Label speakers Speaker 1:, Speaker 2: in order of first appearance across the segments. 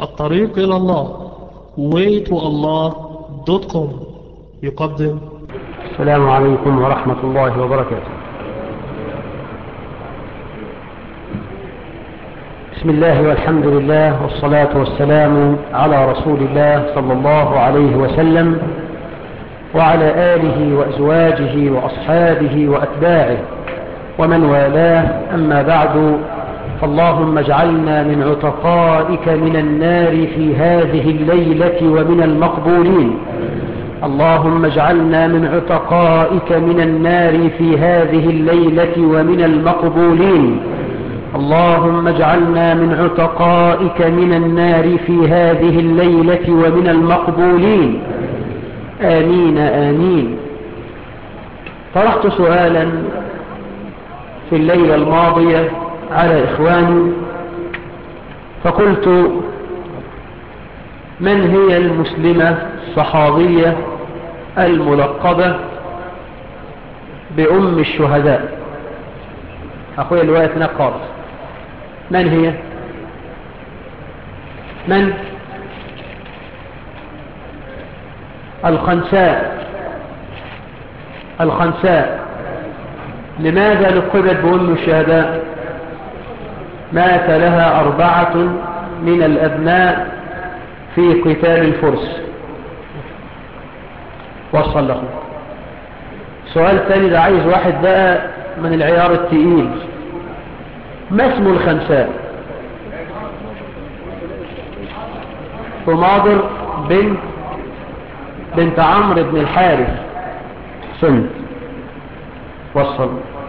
Speaker 1: الطريق إلى الله waytoallah.com يقدم
Speaker 2: السلام عليكم ورحمة الله وبركاته بسم الله والحمد لله والصلاة والسلام على رسول الله صلى الله عليه وسلم وعلى آله وأزواجه وأصحابه وأتباعه ومن والاه أما بعد فاللهم اجعلنا من عتقائك من النار في هذه الليلة ومن المقبولين اللهم اجعلنا من عتقائك من النار في هذه الليلة ومن المقبولين اللهم اجعلنا من عتقائك من النار في هذه الليلة ومن المقبولين آمين آمين طرحت سؤالا في الليلة الماضية على إخواني فقلت من هي المسلمة الصحابية الملقبة بأم الشهداء أخويا الوقت نقاط من هي من الخنساء الخنساء لماذا لقبت بأم الشهداء مات لها أربعة من الأبناء في قتال الفرس وصل له سؤال ثاني ده عايز واحد بقى من العيار التقيل ما اسم الخنساء تماضر بنت بنت عمرو بن الحارث سنت وصل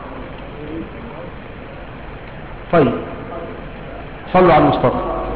Speaker 2: طيب صلوا على المصطفى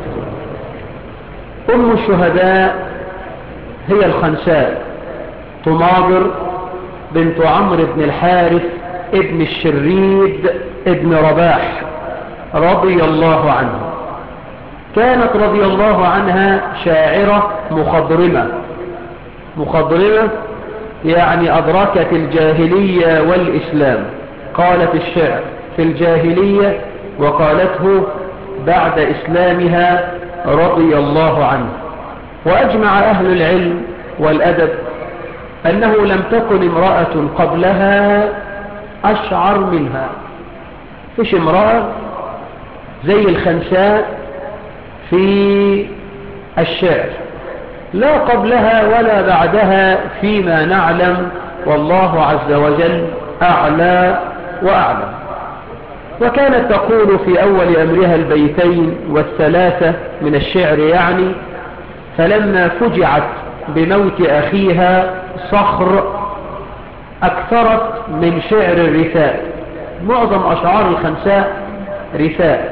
Speaker 2: أم الشهداء هي الخنساء تماضر بنت عمرو بن الحارث ابن الشريد ابن رباح رضي الله عنه كانت رضي الله عنها شاعرة مخضرمة مخضرمة يعني أدركت الجاهلية والإسلام قالت الشعر في الجاهلية وقالته بعد إسلامها رضي الله عنه وأجمع أهل العلم والأدب أنه لم تكن امرأة قبلها أشعر منها فيش امرأة زي الخنساء في الشعر لا قبلها ولا بعدها فيما نعلم والله عز وجل أعلى وأعلم وكانت تقول في أول أمرها البيتين والثلاثة من الشعر يعني فلما فجعت بموت أخيها صخر أكثرت من شعر الرثاء معظم أشعار الخنساء رثاء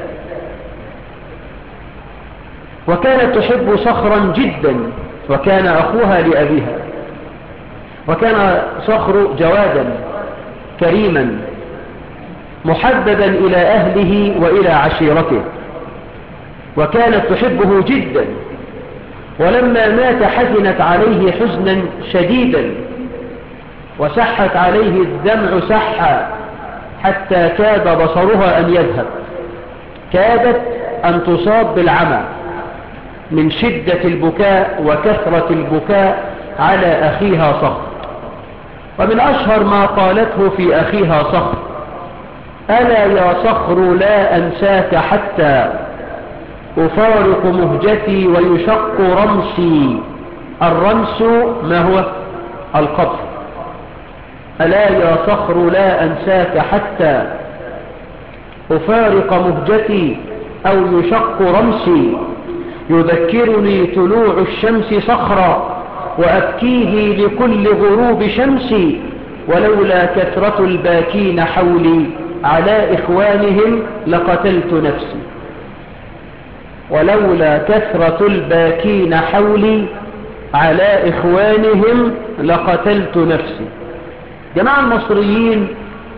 Speaker 2: وكانت تحب صخرا جدا وكان أخوها لأبيها وكان صخر جوادا كريما محببا إلى أهله وإلى عشيرته وكانت تحبه جدا ولما مات حزنت عليه حزنا شديدا وسحت عليه الدمع سحا حتى كاد بصرها أن يذهب كادت أن تصاب بالعمى من شدة البكاء وكثرة البكاء على أخيها صخر ومن أشهر ما قالته في أخيها صخر ألا يا صخر لا أنساك حتى أفارق مهجتي ويشق رمسي الرمس ما هو القبر ألا يا صخر لا أنساك حتى أفارق مهجتي أو يشق رمسي يذكرني طلوع الشمس صخرا وأبكيه لكل غروب شمسي ولولا كثرة الباكين حولي على إخوانهم لقتلت نفسي ولولا كثرة الباكين حولي على إخوانهم لقتلت نفسي جماعة المصريين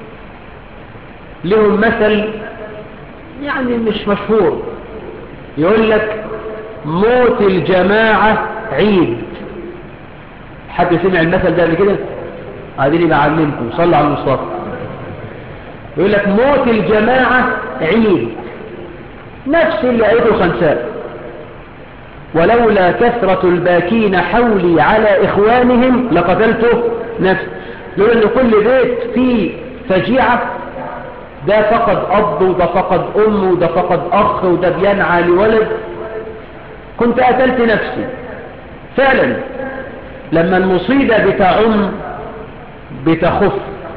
Speaker 2: لهم مثل يعني مش مشهور يقول لك موت الجماعة عيد حد سمع المثل ده قبل كده قاعدين بعلمكم صلوا على المصطفى يقول لك موت الجماعة عيد نفس اللي قالته خنساء ولولا كثرة الباكين حولي على إخوانهم لقتلته نفسي لولا أن كل بيت فيه فجيعة ده فقد أب وده فقد أم وده فقد أخ وده بينعى لولد كنت قتلت نفسي فعلا لما المصيبة بتعم بتخف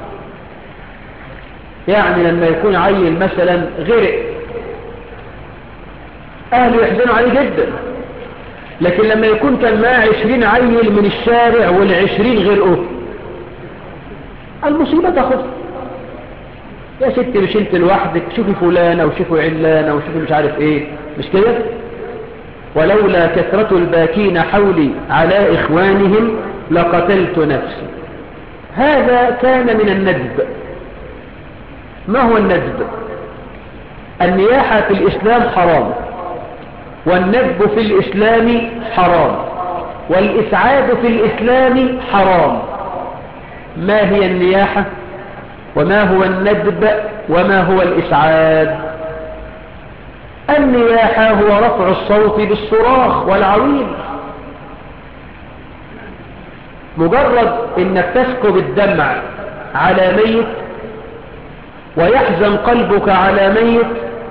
Speaker 2: يعني لما يكون عيل مثلا غرق أهله يحزنوا عليه جدا لكن لما يكون كان معاه عشرين عيل من الشارع والعشرين غرقوا المصيبة تخف يا ستي مش انت لوحدك شوفي فلانة وشوفي علانة وشوفي مش عارف ايه مش كده ولولا كثرة الباكين حولي على إخوانهم لقتلت نفسي هذا كان من الندب ما هو الندب النياحة في الإسلام حرام والندب في الإسلام حرام والإسعاد في الإسلام حرام ما هي النياحة وما هو الندب وما هو الإسعاد النياحة هو رفع الصوت بالصراخ والعويل مجرد انك تسكب الدمع على ميت ويحزن قلبك على ميت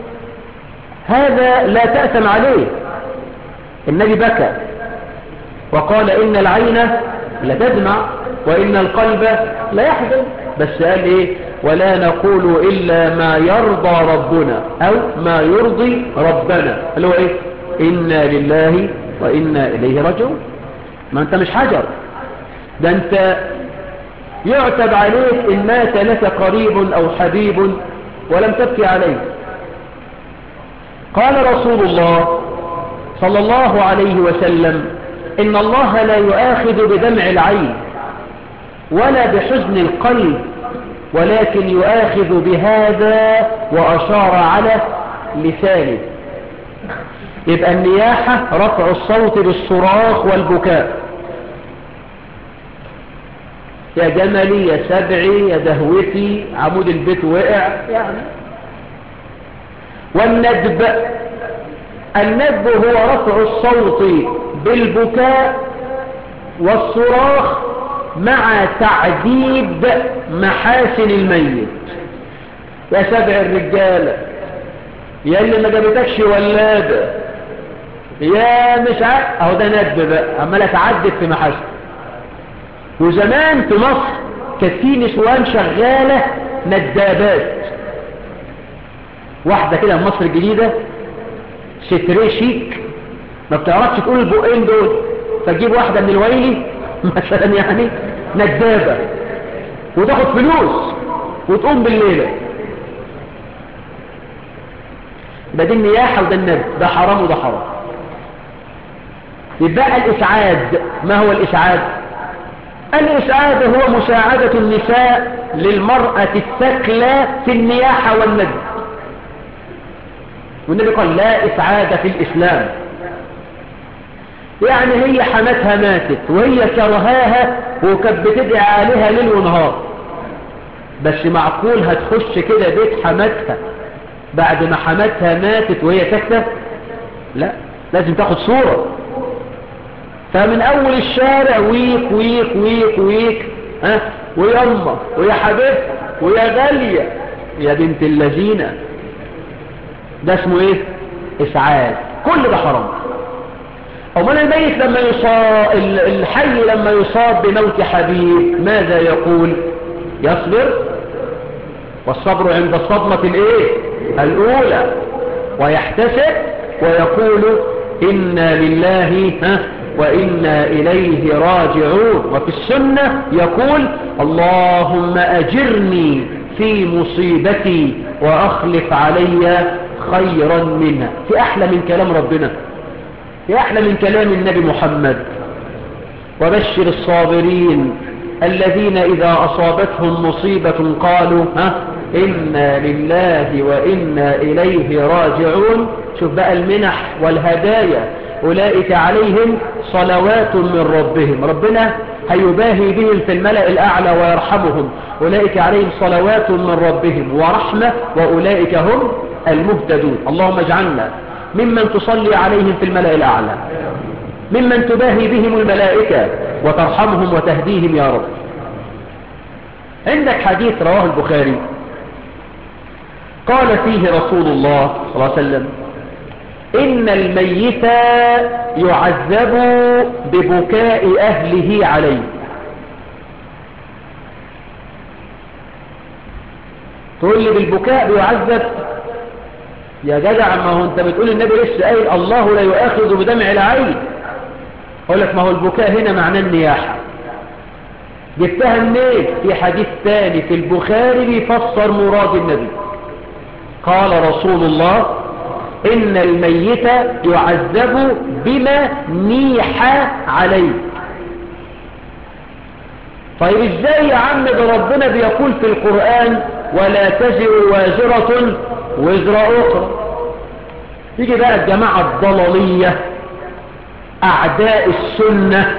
Speaker 2: هذا لا تأثم عليه النبي بكى وقال إن العين لتدمع وإن القلب لا يحزن بس قال إيه ولا نقول إلا ما يرضى ربنا أو ما يرضي ربنا اللي هو إيه إنا لله وإنا إليه رجعون ما أنت مش حجر ده أنت يعتب عليك إن مات لك قريب أو حبيب ولم تبكي عليه قال رسول الله صلى الله عليه وسلم إن الله لا يؤاخذ بدمع العين ولا بحزن القلب ولكن يؤاخذ بهذا وأشار على لسانه يبقى النياحة رفع الصوت بالصراخ والبكاء يا جملي يا سبعي يا دهوتي عمود البيت وقع يعني والندب الندب هو رفع الصوت بالبكاء والصراخ مع تعديد محاسن الميت يا سبع الرجالة يا اللي ما جابتكش ولادة يا مش عارف اهو ده ندب بقى عمال اتعدد في محاسن وزمان في مصر كانت في نسوان شغالة ندابات واحدة كده في مصر الجديدة ستري شيك ما بتعرفش تقول البقين دول فتجيب واحدة من الويلي مثلا يعني ندابة وتاخد فلوس وتقوم بالليلة ده دي النياحة وده الندب ده حرام وده حرام يبقى الإسعاد ما هو الإسعاد الإسعاد هو مساعدة النساء للمرأة الثقلة في النياحة والندب والنبي قال لا إسعاد في الإسلام يعني هي حماتها ماتت وهي كرهاها وكانت بتدعي عليها ليل ونهار بس معقول هتخش كده بيت حماتها بعد ما حماتها ماتت وهي ساكتة لا لازم تاخد صورة فمن اول الشارع ويك ويك ويك ويك ها ويما ويا حبيبتي ويا غالية يا بنت اللذينة ده اسمه ايه اسعاد كل ده حرام امال الميت لما يصاب الحي لما يصاب بموت حبيب ماذا يقول يصبر والصبر عند الصدمة الايه الاولى ويحتسب ويقول انا لله ها وإنا إليه راجعون وفي السنة يقول اللهم أجرني في مصيبتي وأخلف علي خيرا منها في أحلى من كلام ربنا في أحلى من كلام النبي محمد وبشر الصابرين الذين إذا أصابتهم مصيبة قالوا ها إنا لله وإنا إليه راجعون شوف بقى المنح والهدايا أولئك عليهم صلوات من ربهم ربنا هيباهي بهم في الملأ الأعلى ويرحمهم أولئك عليهم صلوات من ربهم ورحمة وأولئك هم المهتدون اللهم اجعلنا ممن تصلي عليهم في الملأ الأعلى ممن تباهي بهم الملائكة وترحمهم وتهديهم يا رب عندك حديث رواه البخاري قال فيه رسول الله صلى الله عليه وسلم إن الميت يعذب ببكاء أهله عليه تقول لي بالبكاء بيعذب يا جدع ما هو انت بتقول النبي لسه قايل الله لا يؤاخذ بدمع العين اقول لك ما هو البكاء هنا معناه النياحة جبتها منين في حديث ثاني في البخاري بيفسر مراد النبي قال رسول الله إن الميت يعذب بما نيح عليه طيب ازاي يا عم ده ربنا بيقول في القرآن ولا تزر وازرة وزر أخرى يجي بقى الجماعة الضلالية أعداء السنة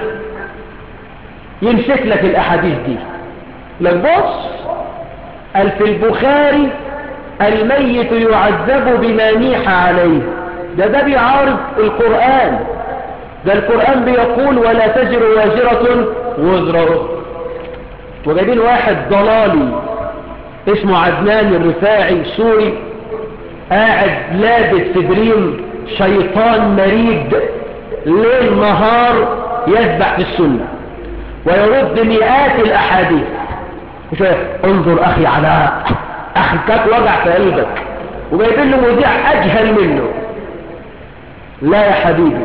Speaker 2: يمسك لك الأحاديث دي لك بص قال في البخاري الميت يعذب بما نيح عليه ده ده بيعارض القرآن ده القرآن بيقول ولا تزر وازرة وزر أخرى وجايبين واحد ضلالي اسمه عدنان الرفاعي سوري قاعد لابس سدرين شيطان مريد ليل نهار يسبح في السنة ويرد مئات الأحاديث انظر أخي علاء أخي كاك وجع في قلبك وجايبين له مذيع أجهل منه لا يا حبيبي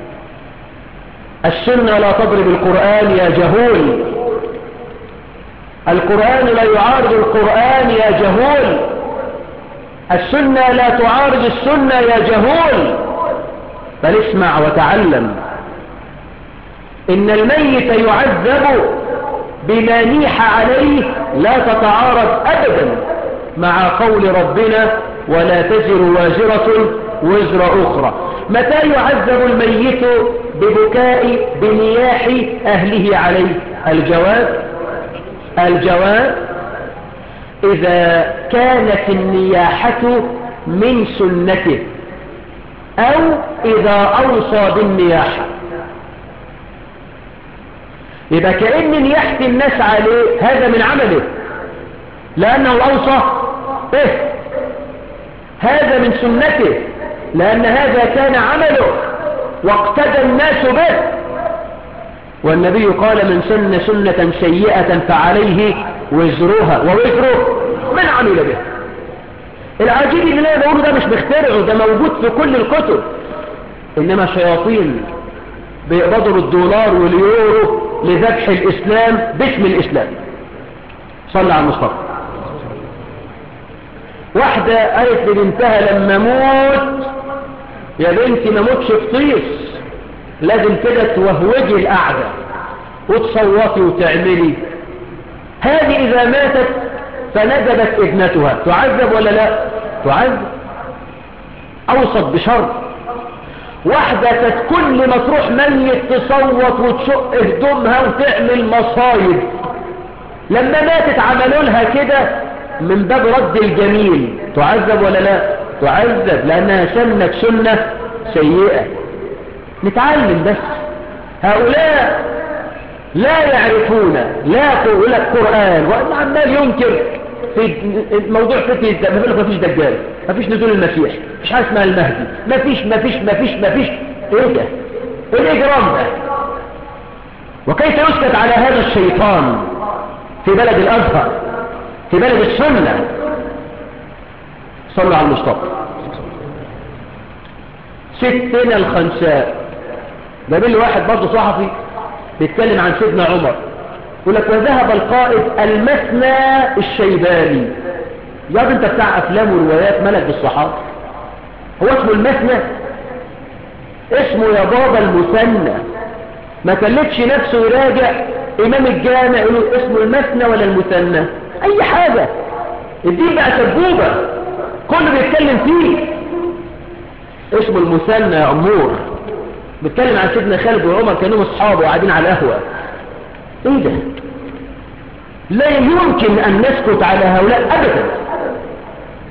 Speaker 2: السنة لا تضرب القرآن يا جهول القرآن لا يعارض القرآن يا جهول السنة لا تعارض السنة يا جهول بل اسمع وتعلم إن الميت يعذب بما نيح عليه لا تتعارض أبدا مع قول ربنا ولا تزر وازرة وزر أخرى متى يعذب الميت ببكاء بنياح أهله عليه الجواب الجواب إذا كانت النياحة من سنته أو إذا أوصى بالنياحة يبقى كأن نياحة الناس عليه هذا من عمله لأنه أوصى إيه هذا من سنته لأن هذا كان عمله واقتدى الناس به والنبي قال من سن سنة سيئة فعليه وزرها ووزره من عمل به العجيب اللي انا بقوله ده مش بخترعه ده موجود في كل الكتب انما شياطين بيقبضوا الدولار واليورو لذبح الاسلام باسم الاسلام صلى على المصطفى واحدة قالت لبنتها لما موت يا بنتي ما موتش في طيس لازم كده توهوجي القعدة وتصوتي وتعملي هذه إذا ماتت فندبت ابنتها تعذب ولا لا تعذب أوسط بشر واحدة كانت كل ما تروح ميت تصوت وتشق هدومها وتعمل مصايب لما ماتت عملوا لها كده من باب رد الجميل تعذب ولا لا تعذب لأنها سنت سنة سيئة نتعلم بس هؤلاء لا يعرفون لا يقول لك قرآن وعمال ينكر في موضوع فتنة الدجال ما فيش دجال ما فيش نزول المسيح مش حاجة اسمها المهدي ما فيش ما فيش ما فيش ما فيش ايه ده ايه الاجرام ده وكيف يسكت على هذا الشيطان في بلد الازهر في بلد السنة صلوا على المصطفى ستنا الخنساء ده بيقول واحد برضه صحفي بيتكلم عن سيدنا عمر يقول لك وذهب القائد المثنى الشيباني يا انت بتاع افلام وروايات ملك بالصحابه هو اسمه المثنى اسمه يا بابا المثنى ما كلفش نفسه يراجع امام الجامع يقول اسمه المثنى ولا المثنى اي حاجه الدين بقى سبوبه كله بيتكلم فيه اسمه المثنى يا امور بيتكلم عن سيدنا خالد وعمر كانوا اصحابه وقاعدين على القهوه ايه ده لا يمكن ان نسكت على هؤلاء ابدا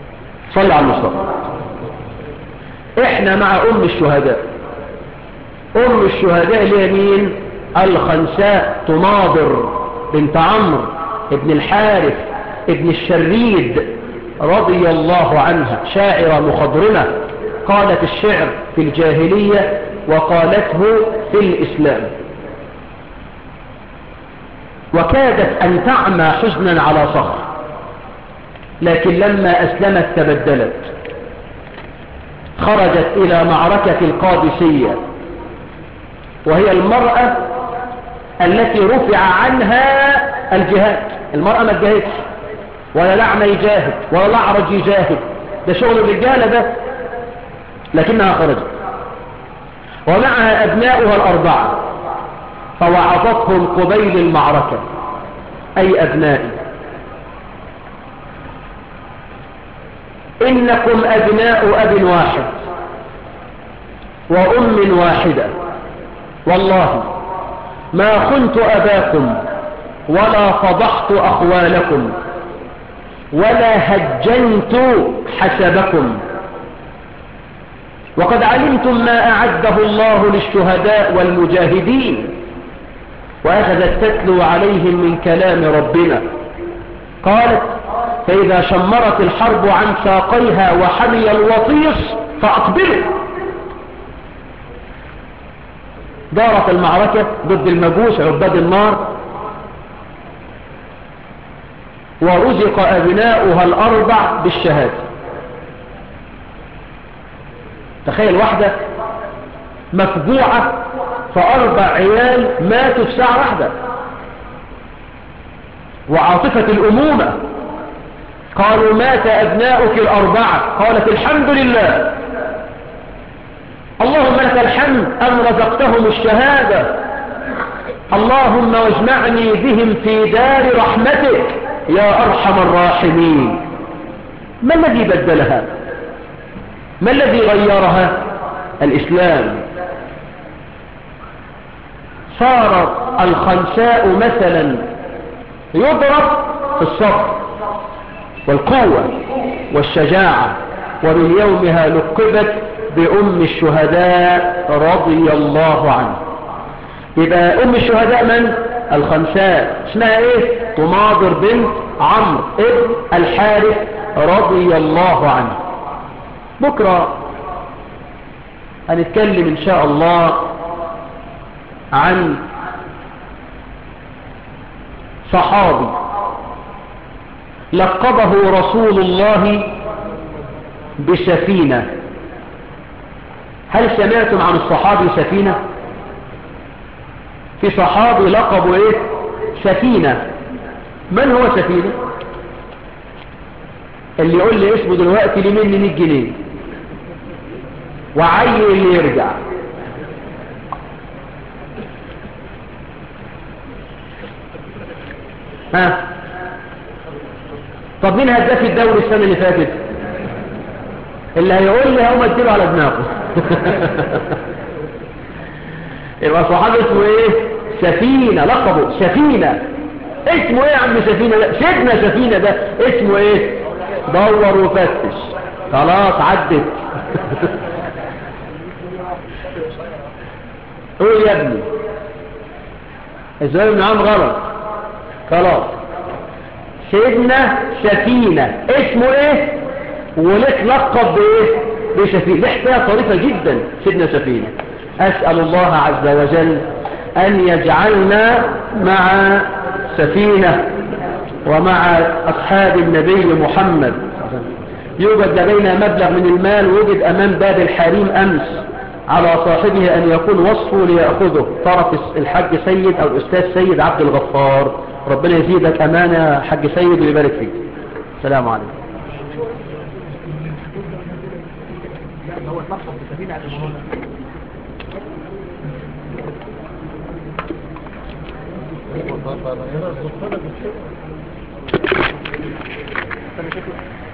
Speaker 2: صلى على المصطفى احنا مع ام الشهداء أم الشهداء اللي هي مين الخنساء تناظر بنت عمرو ابن الحارث ابن الشريد رضي الله عنها شاعرة مخضرمة قالت الشعر في الجاهلية وقالته في الإسلام وكادت أن تعمى حزنا على صخر لكن لما أسلمت تبدلت خرجت إلى معركة القادسية وهي المرأة التي رفع عنها الجهاد المرأة ما تجاهدش ولا لعنة يجاهد ولا لعرج يجاهد ده شغل الرجالة ده لكنها خرجت ومعها أبناؤها الأربعة فوعظتهم قبيل المعركة أي أبنائي إنكم أبناء أب واحد وأم واحدة والله ما خنت أباكم ولا فضحت أخوالكم ولا هجنت حسبكم وقد علمتم ما أعده الله للشهداء والمجاهدين وأخذت تتلو عليهم من كلام ربنا قالت فإذا شمرت الحرب عن ساقيها وحمي الوطيس فأقبلوا دارت المعركة ضد المجوس عباد النار ورزق أبناؤها الأربع بالشهادة تخيل واحدة مفجوعة فأربع عيال ماتوا في ساعة واحدة وعاطفة الأمومة قالوا مات أبناؤك الأربعة قالت الحمد لله اللهم لك الحمد أن رزقتهم الشهادة اللهم واجمعني بهم في دار رحمتك يا أرحم الراحمين ما الذي بدلها ما الذي غيرها الإسلام صارت الخنساء مثلا يضرب في الصبر والقوة والشجاعة ومن يومها لقبت بأم الشهداء رضي الله عنه يبقى أم الشهداء من؟ الخنساء اسمها ايه؟ تناظر بنت عمرو ابن الحارث رضي الله عنه بكرة هنتكلم ان شاء الله عن صحابي لقبه رسول الله بسفينة هل سمعتم عن الصحابي سفينة في صحابي لقبه ايه سفينة من هو سفينة اللي يقول لي اسمه دلوقتي لي مني 100 جنيه وعي اللي يرجع ها طب مين هداف الدوري السنة اللي فاتت اللي هيقول لي هقوم اديله على دماغه يبقى صحابي اسمه ايه سفينة لقبه سفينة اسمه ايه يا عم سفينة ده سيدنا سفينة ده اسمه ايه دور وفتش خلاص عدت قول يا ابني ازاي ابن عم غلط خلاص سيدنا سفينة اسمه ايه ولك لقب بايه بسفينة دي حكاية طريفة جدا سيدنا سفينة اسأل الله عز وجل ان يجعلنا مع سفينة ومع اصحاب النبي محمد يوجد لدينا مبلغ من المال وجد امام باب الحريم امس على صاحبه ان يكون وصفه ليأخذه طرف الحاج سيد او الاستاذ سيد عبد الغفار ربنا يزيدك امانة حاج سيد ويبارك فيك السلام عليكم
Speaker 3: هو اتلخص بسفينة على الموضوع ده